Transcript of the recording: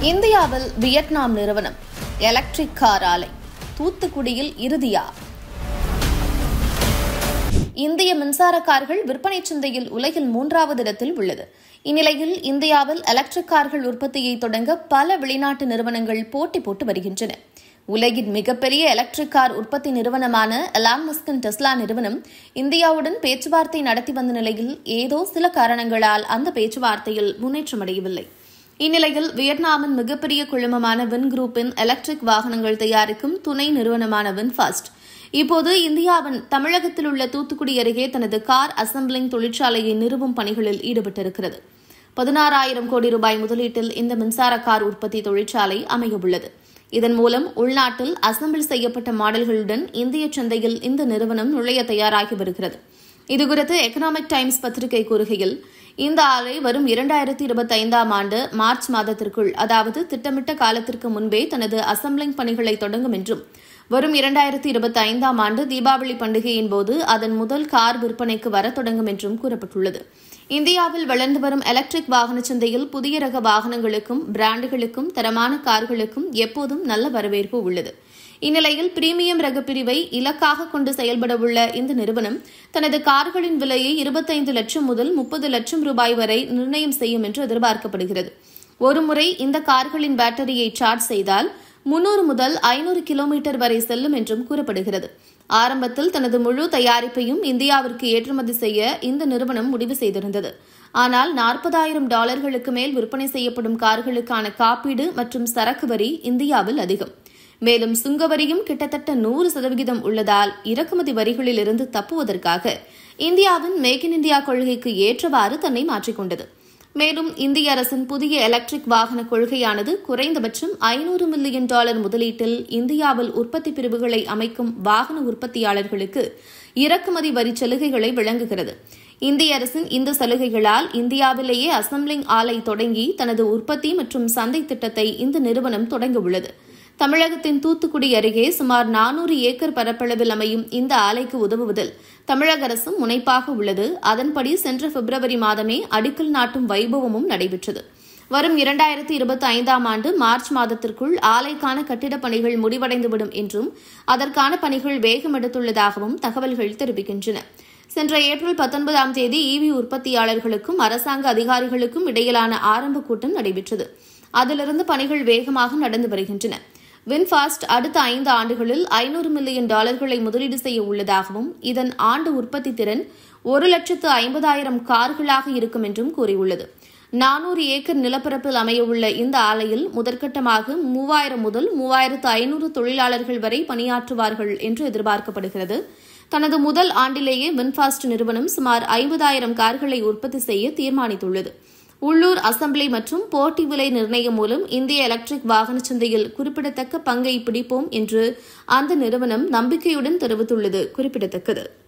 இந்தியாவில் வியட்நாம் நிறுவனம் electric car ஆலை தூத்துக்குடியில் இறுதியா இந்திய மின்சார கார்கள் விற்பனை சந்தையில் உலகில் மூன்றாவது இடத்தில் உள்ளது இந்நிலையில் இந்தியாவில் எலக்ட்ரிக் கார்கள் உற்பத்தியை தொடங்க பல வெளிநாட்டு நிறுவனங்கள் போட்டி போட்டு வருகின்றன உலகின் மிகப்பெரிய எலக்ட்ரிக் கார் உற்பத்தி நிறுவனமான எலான் மஸ்கின் டெஸ்லா நிறுவனம் இந்தியாவுடன் பேச்சுவார்த்தை நடத்தி வந்த நிலையில் ஏதோ சில காரணங்களால் அந்த பேச்சுவார்த்தையில் முன்னேற்றமடையவில்லை இந்நிலையில் வியட்நாமின் மிகப்பெரிய குழுமமான வின் குரூப்பின் எலக்ட்ரிக் வாகனங்கள் தயாரிக்கும் துணை நிறுவனமான வின்ஃபாஸ்ட் இப்போது இந்தியாவின் தமிழகத்தில் உள்ள தூத்துக்குடி அருகே தனது கார் அசம்பிளிங் தொழிற்சாலையை நிறுவும் பணிகளில் ஈடுபட்டிருக்கிறது பதினாறாயிரம் கோடி ரூபாய் முதலீட்டில் இந்த மின்சார கார் உற்பத்தி தொழிற்சாலை அமையவுள்ளது இதன் மூலம் உள்நாட்டில் அசம்பிள் செய்யப்பட்ட மாடல்களுடன் இந்திய சந்தையில் இந்த நிறுவனம் நுழைய தயாராகி வருகிறது இதுகுறித்து எக்கனாமிக் டைம்ஸ் பத்திரிகை கூறுகையில் இந்த ஆலை வரும் இரண்டாயிரத்தி இருபத்தி ஐந்தாம் ஆண்டு மார்ச் மாதத்திற்குள் அதாவது திட்டமிட்ட காலத்திற்கு முன்பே தனது அசம்பிளிங் பணிகளை தொடங்கும் என்றும் வரும் இரண்டாயிரத்தி இருபத்தி ஐந்தாம் ஆண்டு தீபாவளி பண்டிகையின் போது அதன் முதல் கார் விற்பனைக்கு வரத் தொடங்கும் என்றும் கூறப்பட்டுள்ளது இந்தியாவில் வளர்ந்து வரும் எலக்ட்ரிக் வாகன சந்தையில் புதிய ரக வாகனங்களுக்கும் பிராண்டுகளுக்கும் தரமான கார்களுக்கும் எப்போதும் நல்ல வரவேற்பு உள்ளது இந்நிலையில் பிரீமியம் ரக பிரிவை இலக்காக கொண்டு செயல்படவுள்ள இந்த நிறுவனம் தனது கார்களின் விலையை இருபத்தைந்து லட்சம் முதல் முப்பது லட்சம் ரூபாய் வரை நிர்ணயம் செய்யும் என்று எதிர்பார்க்கப்படுகிறது ஒருமுறை இந்த கார்களின் பேட்டரியை சார்ஜ் செய்தால் முன்னூறு முதல் ஐநூறு கிலோமீட்டர் வரை செல்லும் என்றும் கூறப்படுகிறது ஆரம்பத்தில் தனது முழு தயாரிப்பையும் இந்தியாவிற்கு ஏற்றுமதி செய்ய இந்த நிறுவனம் முடிவு செய்திருந்தது ஆனால் நாற்பதாயிரம் டாலர்களுக்கு மேல் விற்பனை செய்யப்படும் கார்களுக்கான காப்பீடு மற்றும் சரக்கு வரி இந்தியாவில் அதிகம் மேலும் சுங்கவரியும் கிட்டத்தட்ட நூறு சதவிகிதம் உள்ளதால் இறக்குமதி வரிகளில் இருந்து தப்புவதற்காக இந்தியாவின் மேக் இன் இந்தியா கொள்கைக்கு ஏற்றவாறு தன்னை மாற்றிக்கொண்டது மேலும் இந்திய அரசின் புதிய எலக்ட்ரிக் வாகன கொள்கையானது குறைந்தபட்சம் ஐநூறு மில்லியன் டாலர் முதலீட்டில் இந்தியாவில் உற்பத்தி பிரிவுகளை அமைக்கும் வாகன உற்பத்தியாளர்களுக்கு இறக்குமதி வரி சலுகைகளை வழங்குகிறது இந்திய அரசின் இந்த சலுகைகளால் இந்தியாவிலேயே அசம்பிளிங் ஆலை தொடங்கி தனது உற்பத்தி மற்றும் சந்தை திட்டத்தை இந்த நிறுவனம் தொடங்கியுள்ளது தமிழகத்தின் தூத்துக்குடி அருகே சுமார் நானூறு ஏக்கர் பரப்பளவில் அமையும் இந்த ஆலைக்கு உதவுவதில் தமிழக அரசும் முனைப்பாக உள்ளது அதன்படி சென்ற பிப்ரவரி மாதமே அடிக்கல் நாட்டும் வைபவமும் நடைபெற்றது வரும் இரண்டாயிரத்தி இருபத்தி ஐந்தாம் ஆண்டு மார்ச் மாதத்திற்குள் ஆலைக்கான கட்டிடப் பணிகள் முடிவடைந்துவிடும் என்றும் அதற்கான பணிகள் வேகம் எடுத்துள்ளதாகவும் தகவல்கள் தெரிவிக்கின்றன சென்ற ஏப்ரல் பத்தொன்பதாம் தேதி இவி உற்பத்தியாளர்களுக்கும் அரசாங்க அதிகாரிகளுக்கும் இடையிலான ஆரம்ப கூட்டம் நடைபெற்றது அதிலிருந்து பணிகள் வேகமாக நடந்து வருகின்றன வின்ஃபாஸ்ட் அடுத்த ஐந்து ஆண்டுகளில் ஐநூறு மில்லியன் டாலர்களை முதலீடு செய்ய உள்ளதாகவும் இதன் ஆண்டு உற்பத்தி திறன் ஒரு லட்சத்து ஐம்பதாயிரம் கார்களாக இருக்கும் என்றும் கூறியுள்ளது நானூறு ஏக்கர் நிலப்பரப்பில் அமையவுள்ள இந்த ஆலையில் முதற்கட்டமாக மூவாயிரம் முதல் மூவாயிரத்து ஐநூறு தொழிலாளர்கள் வரை பணியாற்றுவார்கள் என்று எதிர்பார்க்கப்படுகிறது தனது முதல் ஆண்டிலேயே வின்ஃபாஸ்ட் நிறுவனம் சுமார் ஐம்பதாயிரம் கார்களை உற்பத்தி செய்ய தீர்மானித்துள்ளது உள்ளூர் அசம்பிளி மற்றும் போட்டி விலை நிர்ணயம் மூலம் இந்திய எலக்ட்ரிக் வாகன சந்தையில் குறிப்பிடத்தக்க பங்கை பிடிப்போம் என்று அந்த நிறுவனம் நம்பிக்கையுடன் தெரிவித்துள்ளது குறிப்பிடத்தக்கது